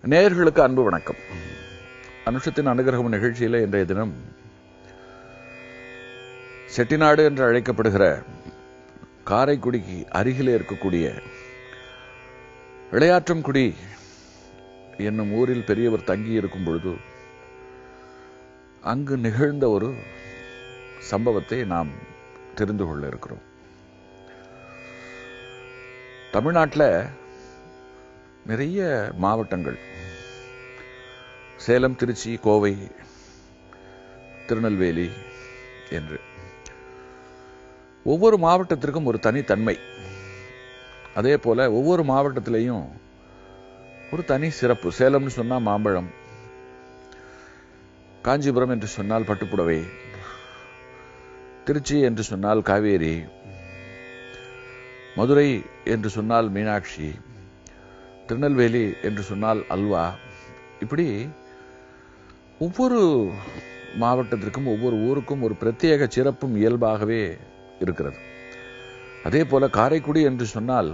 நேயர்களுக்கு அன்பு வணக்கம் அனுஷத்தின் அனுகிரகம் நிகழ்ச்சியில இன்றைய தினம் செட்டிநாடு என்று அழைக்கப்படுகிற காரைக்குடிக்கு அருகிலே இருக்கக்கூடிய இளையாற்றங்குடி என்னும் ஊரில் பெரியவர் தங்கி இருக்கும் பொழுது அங்கு நிகழ்ந்த ஒரு சம்பவத்தை நாம் தெரிந்து கொள்ள இருக்கிறோம் தமிழ்நாட்டில் நிறைய மாவட்டங்கள் சேலம் திருச்சி கோவை திருநெல்வேலி என்று ஒவ்வொரு மாவட்டத்திற்கும் ஒரு தனித்தன்மை அதே போல ஒவ்வொரு மாவட்டத்திலையும் ஒரு தனி சிறப்பு சேலம்னு சொன்னா மாம்பழம் காஞ்சிபுரம் என்று சொன்னால் பட்டுப்புடவை திருச்சி என்று சொன்னால் காவேரி மதுரை என்று சொன்னால் மீனாட்சி திருநெல்வேலி என்று சொன்னால் அல்வா இப்படி ஒவ்வொரு மாவட்டத்திற்கும் ஒவ்வொரு ஊருக்கும் ஒரு பிரத்யேக சிறப்பும் இயல்பாகவே இருக்கிறது அதே போல காரைக்குடி என்று சொன்னால்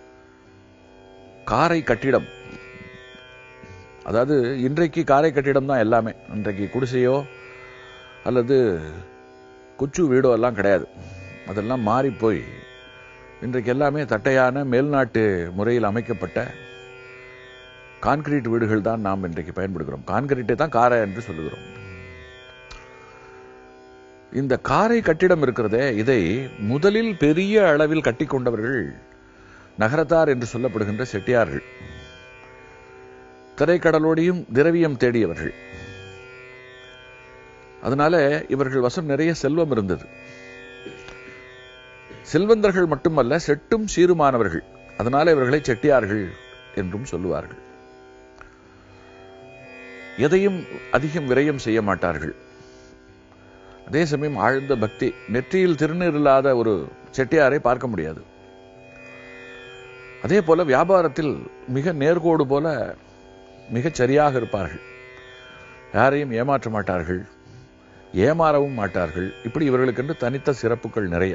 காரை கட்டிடம் அதாவது இன்றைக்கு காரை கட்டிடம் தான் எல்லாமே இன்றைக்கு குடிசையோ அல்லது குச்சு வீடோ எல்லாம் கிடையாது அதெல்லாம் மாறி போய் இன்றைக்கு எல்லாமே தட்டையான மேல்நாட்டு முறையில் அமைக்கப்பட்ட கான்கிரீட் வீடுகள் தான் நாம் இன்றைக்கு பயன்படுகிறோம் கான்கிரீட்டை தான் காரை என்று சொல்லுகிறோம் இந்த காரை கட்டிடம் இருக்கிறதே இதை முதலில் பெரிய அளவில் கட்டி கொண்டவர்கள் நகரத்தார் என்று சொல்லப்படுகின்ற செட்டியார்கள் திரைக்கடலோடையும் திரவியம் தேடியவர்கள் அதனால இவர்கள் வசம் நிறைய செல்வம் இருந்தது செல்வந்தர்கள் மட்டுமல்ல செட்டும் சீருமானவர்கள் அதனால இவர்களை செட்டியார்கள் என்றும் சொல்லுவார்கள் எதையும் அதிகம் விரயம் செய்ய மாட்டார்கள் அதே சமயம் ஆழ்ந்த பக்தி நெற்றியில் திருநீர் இல்லாத ஒரு செட்டியாரை பார்க்க முடியாது அதே போல வியாபாரத்தில் மிக நேர்கோடு போல மிகச் சரியாக இருப்பார்கள் யாரையும் ஏமாற்ற மாட்டார்கள் ஏமாறவும் மாட்டார்கள் இப்படி இவர்களுக்கென்று தனித்த சிறப்புகள் நிறைய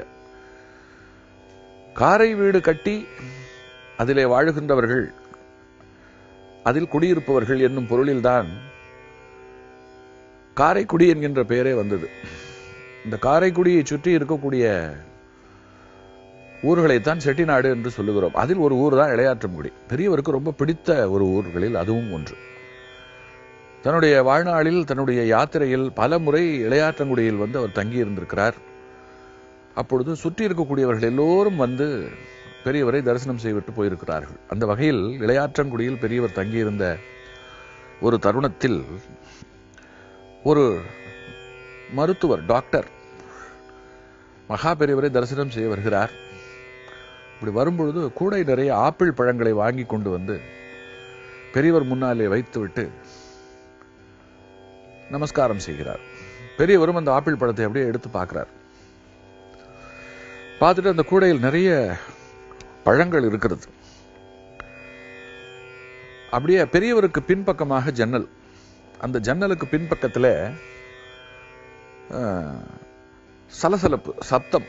காரை வீடு கட்டி அதிலே வாழுகின்றவர்கள் அதில் குடியிருப்பவர்கள் என்னும் பொருளில்தான் காரைக்குடி என்கின்ற பெயரே வந்தது இந்த காரைக்குடியை சுற்றி இருக்கக்கூடிய ஊர்களைத்தான் செட்டிநாடு என்று சொல்லுகிறோம் அதில் ஒரு ஊர் தான் இளையாற்றங்குடி பெரியவருக்கு ரொம்ப பிடித்த ஒரு ஊர்களில் அதுவும் ஒன்று தன்னுடைய வாழ்நாளில் தன்னுடைய யாத்திரையில் பல முறை இளையாற்றங்குடியில் வந்து அவர் தங்கி இருந்திருக்கிறார் அப்பொழுது சுற்றி இருக்கக்கூடியவர்கள் எல்லோரும் வந்து பெரியவரை தரிசனம் செய்துவிட்டு போயிருக்கிறார்கள் அந்த வகையில் இளையாற்றங்குடியில் பெரியவர் தங்கியிருந்த ஒரு தருணத்தில் ஒரு மருத்துவர் டாக்டர் மகா பெரியவரை தரிசனம் செய்ய வருகிறார் இப்படி வரும்பொழுது கூடை நிறைய ஆப்பிள் பழங்களை வாங்கி கொண்டு வந்து பெரியவர் முன்னாலே வைத்துவிட்டு நமஸ்காரம் செய்கிறார் பெரியவரும் அந்த ஆப்பிள் பழத்தை அப்படியே எடுத்து பார்க்கிறார் பார்த்துட்டு அந்த கூடையில் நிறைய பழங்கள் இருக்கிறது அப்படியே பெரியவருக்கு பின்பக்கமாக ஜன்னல் அந்த ஜன்னலுக்கு பின்பக்கத்தில் சலசலப்பு சத்தம்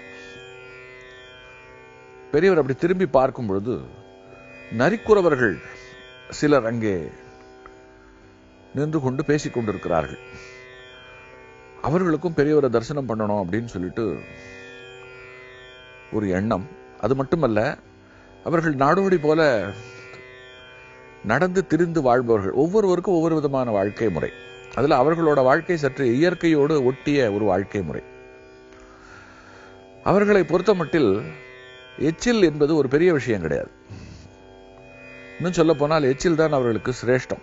பெரியவர் அப்படி திரும்பி பார்க்கும் பொழுது நரிக்குறவர்கள் சிலர் அங்கே நின்று கொண்டு பேசிக் கொண்டிருக்கிறார்கள் அவர்களுக்கும் பெரியவரை தரிசனம் பண்ணணும் அப்படின்னு சொல்லிட்டு ஒரு எண்ணம் அது மட்டுமல்ல அவர்கள் நாடோடி போல நடந்து திரிந்து வாழ்பவர்கள் ஒவ்வொருவருக்கும் ஒவ்வொரு விதமான வாழ்க்கை முறை அதுல அவர்களோட வாழ்க்கை சற்று இயற்கையோடு ஒட்டிய ஒரு வாழ்க்கை முறை அவர்களை பொறுத்த மட்டில் எச்சில் என்பது ஒரு பெரிய விஷயம் கிடையாது இன்னும் சொல்ல போனால் எச்சில் தான் அவர்களுக்கு சிரேஷ்டம்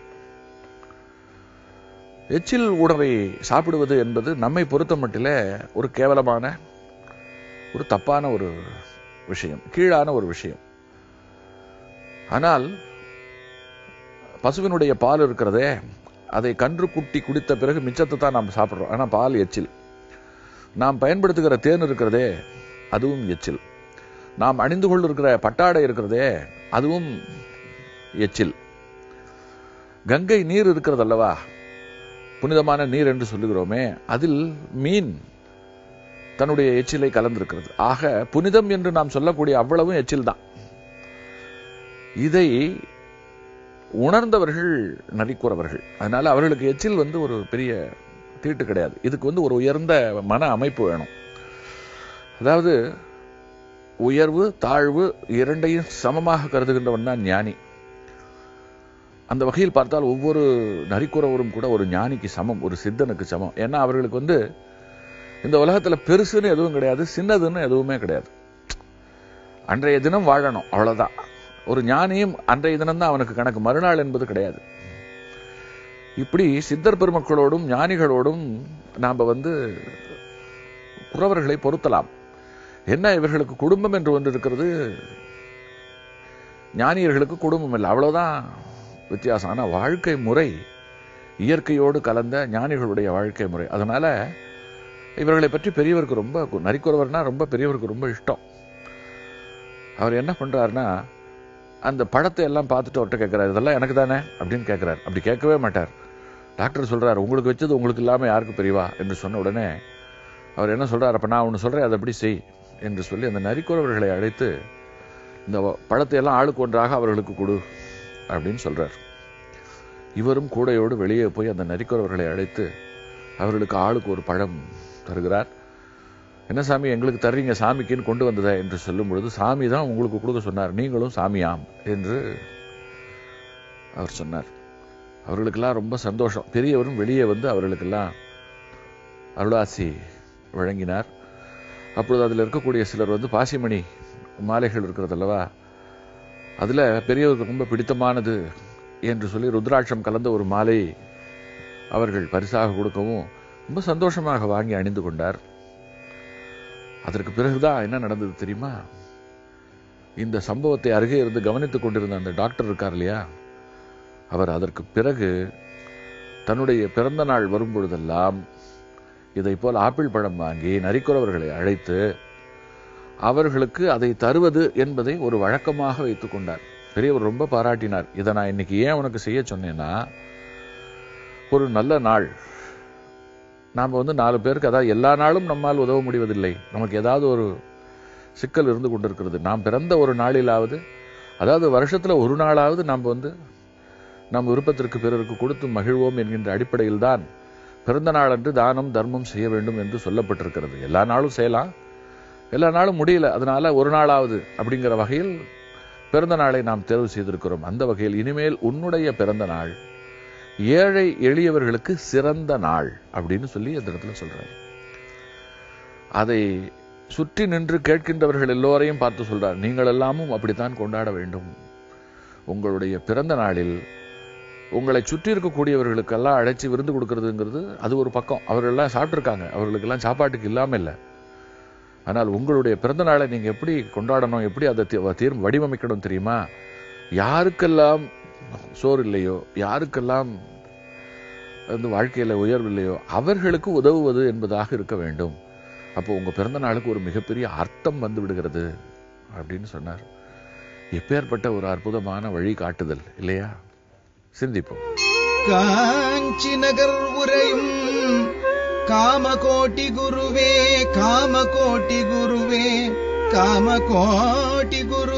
எச்சில் உணவை சாப்பிடுவது என்பது நம்மை பொறுத்த மட்டிலே ஒரு கேவலமான ஒரு தப்பான ஒரு விஷயம் கீழான ஒரு விஷயம் ஆனால் பசுவினுடைய பால் இருக்கிறதே அதை கன்று குட்டி குடித்த பிறகு மிச்சத்தை தான் நாம் சாப்பிட்றோம் ஆனால் பால் எச்சில் நாம் பயன்படுத்துகிற தேன் இருக்கிறதே அதுவும் எச்சில் நாம் அணிந்து கொண்டிருக்கிற பட்டாடை இருக்கிறதே அதுவும் எச்சில் கங்கை நீர் இருக்கிறது அல்லவா புனிதமான நீர் என்று சொல்லுகிறோமே அதில் மீன் தன்னுடைய எச்சிலை கலந்திருக்கிறது ஆக புனிதம் என்று நாம் சொல்லக்கூடிய அவ்வளவும் எச்சில் தான் இதை உணர்ந்தவர்கள் நரிக்குறவர்கள் அதனால அவர்களுக்கு எச்சில் வந்து ஒரு பெரிய தீட்டு கிடையாது இதுக்கு வந்து ஒரு உயர்ந்த மன அமைப்பு வேணும் அதாவது உயர்வு தாழ்வு இரண்டையும் சமமாக கருதுகின்றவன் தான் ஞானி அந்த வகையில் பார்த்தால் ஒவ்வொரு நரிக்குறவரும் கூட ஒரு ஞானிக்கு சமம் ஒரு சித்தனுக்கு சமம் ஏன்னா அவர்களுக்கு வந்து இந்த உலகத்துல பெருசுன்னு எதுவும் கிடையாது சின்னதுன்னு எதுவுமே கிடையாது அன்றைய தினம் வாழணும் அவ்வளவுதான் ஒரு ஞானியும் அன்றைய தினம் தான் அவனுக்கு கணக்கு மறுநாள் என்பது கிடையாது இப்படி சித்தர் பெருமக்களோடும் ஞானிகளோடும் நாம வந்து குறவர்களை பொருத்தலாம் என்ன இவர்களுக்கு குடும்பம் என்று ஒன்று இருக்கிறது ஞானியர்களுக்கு குடும்பம் இல்லை அவ்வளவுதான் வித்தியாசம் ஆனா வாழ்க்கை முறை இயற்கையோடு கலந்த ஞானிகளுடைய வாழ்க்கை முறை அதனால இவர்களை பற்றி பெரியவருக்கு ரொம்ப நரிக்குறவர்னா ரொம்ப பெரியவருக்கு ரொம்ப இஷ்டம் அவர் என்ன பண்றாருன்னா அந்த படத்தை எல்லாம் பார்த்துட்டு அவர்கிட்ட கேட்கிறாரு இதெல்லாம் எனக்கு தானே அப்படின்னு கேட்கிறார் அப்படி கேட்கவே மாட்டார் டாக்டர் சொல்றாரு உங்களுக்கு வச்சது உங்களுக்கு இல்லாம யாருக்கு பெரியவா என்று சொன்ன உடனே அவர் என்ன சொல்றாரு அப்ப நான் ஒன்று சொல்றேன் அதை அப்படி செய் என்று சொல்லி அந்த நரிக்குறவர்களை அழைத்து இந்த பழத்தை எல்லாம் ஆளுக்கு ஒன்றாக அவர்களுக்கு கொடு அப்படின்னு சொல்றார் இவரும் கூடையோடு வெளியே போய் அந்த நரிக்குறவர்களை அழைத்து அவர்களுக்கு ஆளுக்கு ஒரு பழம் தருகிறார் என்ன சாமி எங்களுக்கு தர்றீங்க சாமிக்குன்னு கொண்டு வந்ததா என்று சொல்லும் பொழுது சாமி தான் உங்களுக்கு கொடுக்க சொன்னார் நீங்களும் சாமியாம் என்று அவர் சொன்னார் அவர்களுக்கெல்லாம் ரொம்ப சந்தோஷம் பெரியவரும் வெளியே வந்து அவர்களுக்கெல்லாம் அருளாசி வழங்கினார் அப்பொழுது அதில் இருக்கக்கூடிய சிலர் வந்து பாசிமணி மாலைகள் இருக்கிறது அல்லவா அதில் பெரியவருக்கு ரொம்ப பிடித்தமானது என்று சொல்லி ருத்ராட்சம் கலந்த ஒரு மாலை அவர்கள் பரிசாக கொடுக்கவும் ரொம்ப சந்தோஷமாக வாங்கி அணிந்து கொண்டார் அதற்கு பிறகுதான் என்ன நடந்தது தெரியுமா இந்த சம்பவத்தை அருகே இருந்து கவனித்துக் கொண்டிருந்த அந்த டாக்டர் இருக்கார் இல்லையா அவர் அதற்கு பிறகு தன்னுடைய பிறந்த நாள் வரும் பொழுதெல்லாம் இதை போல் ஆப்பிள் பழம் வாங்கி நரிக்குறவர்களை அழைத்து அவர்களுக்கு அதை தருவது என்பதை ஒரு வழக்கமாக வைத்துக் கொண்டார் பெரியவர் ரொம்ப பாராட்டினார் இதை நான் இன்னைக்கு ஏன் உனக்கு செய்ய சொன்னேன்னா ஒரு நல்ல நாள் நாம் வந்து நாலு பேருக்கு அதாவது எல்லா நாளும் நம்மால் உதவ முடிவதில்லை நமக்கு ஏதாவது ஒரு சிக்கல் இருந்து கொண்டிருக்கிறது நாம் பிறந்த ஒரு நாளிலாவது அதாவது வருஷத்துல ஒரு நாளாவது நாம் வந்து நம் விருப்பத்திற்கு பிறருக்கு கொடுத்து மகிழ்வோம் என்கின்ற அடிப்படையில் தான் பிறந்த நாளன்று தானம் தர்மம் செய்ய வேண்டும் என்று சொல்லப்பட்டிருக்கிறது எல்லா நாளும் செய்யலாம் எல்லா நாளும் முடியல அதனால ஒரு நாளாவது அப்படிங்கிற வகையில் பிறந்த நாளை நாம் தேர்வு செய்திருக்கிறோம் அந்த வகையில் இனிமேல் உன்னுடைய பிறந்த நாள் ஏழை எளியவர்களுக்கு சிறந்த நாள் அப்படின்னு சொல்லி அந்த இடத்துல சொல்றாரு அதை சுற்றி நின்று கேட்கின்றவர்கள் எல்லோரையும் பார்த்து சொல்றார் நீங்கள் எல்லாமும் அப்படித்தான் கொண்டாட வேண்டும் உங்களுடைய பிறந்த நாளில் உங்களை சுற்றி இருக்கக்கூடியவர்களுக்கெல்லாம் அழைச்சி விருந்து கொடுக்கறதுங்கிறது அது ஒரு பக்கம் அவர்கள் எல்லாம் சாப்பிட்டுருக்காங்க அவர்களுக்கெல்லாம் சாப்பாட்டுக்கு இல்லாம இல்லை ஆனால் உங்களுடைய பிறந்த நாளை நீங்க எப்படி கொண்டாடணும் எப்படி அதை தீர் வடிவமைக்கணும் தெரியுமா யாருக்கெல்லாம் சோறு இல்லையோ யாருக்கெல்லாம் வந்து வாழ்க்கையில உயர்வு இல்லையோ அவர்களுக்கு உதவுவது என்பதாக இருக்க வேண்டும் அப்போ உங்க பிறந்த நாளுக்கு ஒரு மிகப்பெரிய அர்த்தம் வந்து விடுகிறது அப்படின்னு சொன்னார் எப்பேற்பட்ட ஒரு அற்புதமான வழி காட்டுதல் இல்லையா சிந்திப்போம் காஞ்சி நகர் உரையும் காமகோட்டி குருவே காமகோட்டி குருவே காமகோட்டி குரு